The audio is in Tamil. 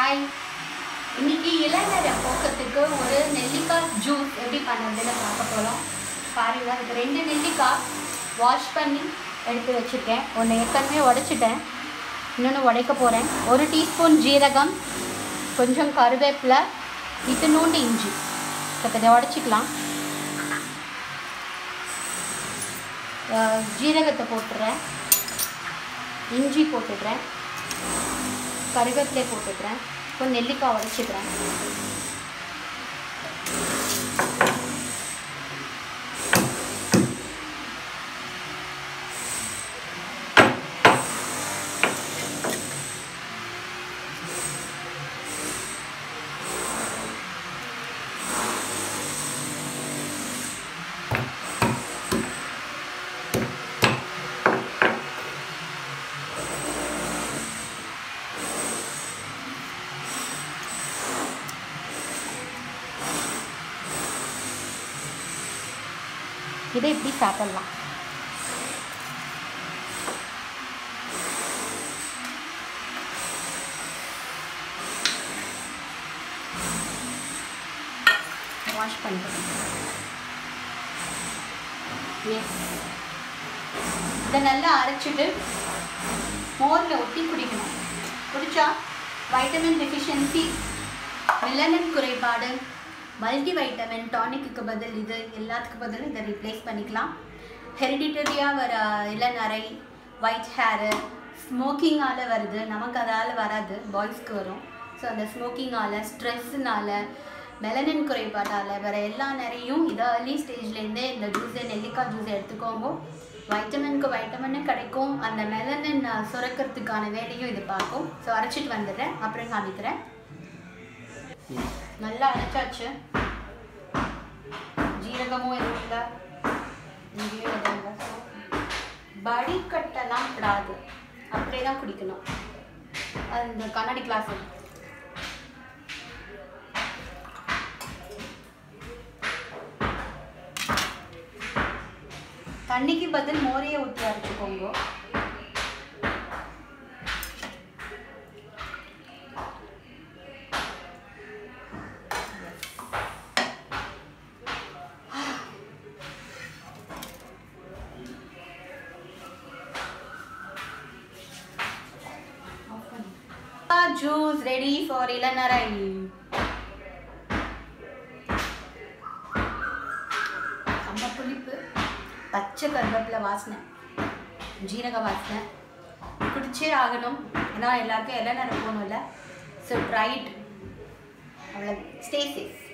ஹாய் இன்னைக்கு இளநரை போக்கத்துக்கு ஒரு நெல்லிக்காய் ஜூஸ் எப்படி பண்ணுறதுன்னு பார்க்க போகிறோம் பாருங்க அதுக்கு ரெண்டு நெல்லிக்காய் வாஷ் பண்ணி எடுத்து வச்சுருக்கேன் ஒன்று ஏற்கனவே உடைச்சிட்டேன் இன்னொன்று உடைக்க போகிறேன் ஒரு டீஸ்பூன் ஜீரகம் கொஞ்சம் கருவேப்பிலை இத்தினூண்டு இஞ்சி இப்போ இதை உடச்சிக்கலாம் அஹ் ஜீரகத்தை போட்டுடுறேன் இஞ்சி போட்டுடுறேன் கருவேப்பிலை போட்டுடுறேன் கொஞ்சம் நெல்லிக்காய் உடச்சிக்கிறேன் இதை இப்படி சாப்பிட்லாம் வாஷ் பண்ணிக்கிறேன் எஸ் இதை நல்லா அரைச்சிட்டு மோரில் ஒட்டி குடிக்கணும் குடிச்சா வைட்டமின் டெஃபிஷியன்சி மெலனின் குறைபாடு மல்டி வைட்டமின் டானிக்கு பதில் இது எல்லாத்துக்கு பதில் இதை ரீப்ளேஸ் பண்ணிக்கலாம் ஹெரிடிட்டரியாக வர இளநரை ஒயிட் ஹேரு ஸ்மோக்கிங்கால் வருது நமக்கு அதால் வராது பாய்ஸ்க்கு வரும் ஸோ அந்த ஸ்மோக்கிங்கால் ஸ்ட்ரெஸ்ஸுனால மெலனின் குறைபாட்டால் வர எல்லா நிறையும் இதை ஏர்லி ஸ்டேஜ்லேருந்தே இந்த ஜூஸை நெல்லிக்காய் ஜூஸை எடுத்துக்கோங்க வைட்டமின்க்கு வைட்டமினும் கிடைக்கும் அந்த மெலனின் சுரக்கிறதுக்கான வேலையும் இது பார்க்கும் ஸோ அரைச்சிட்டு வந்துடுறேன் அப்புறம் காமிக்கிறேன் நல்லா அரைச்சாச்சு ஜீரகமும் எதுவும் இல்லை இங்கேயும் எதுவும் இல்லை ஸோ வடிகட்டெல்லாம் விடாது அப்படியே தான் குடிக்கணும் அது இந்த கண்ணாடி கிளாஸ் தண்ணிக்கு பதில் மோரையே ஊற்றி அரைச்சிக்கோங்க ஜூஸ் ரெடி ஃபார் இளநரை செம்ம புளிப்பு பச்சை கருவேப்பிலை வாசனை ஜீரக வாசனை குடிச்சே ஆகணும் ஏன்னா எல்லாருக்கும் இளநரை போகணும்ல ஸோ ட்ரைட் அவ்வளோ ஸ்டே சேஃப்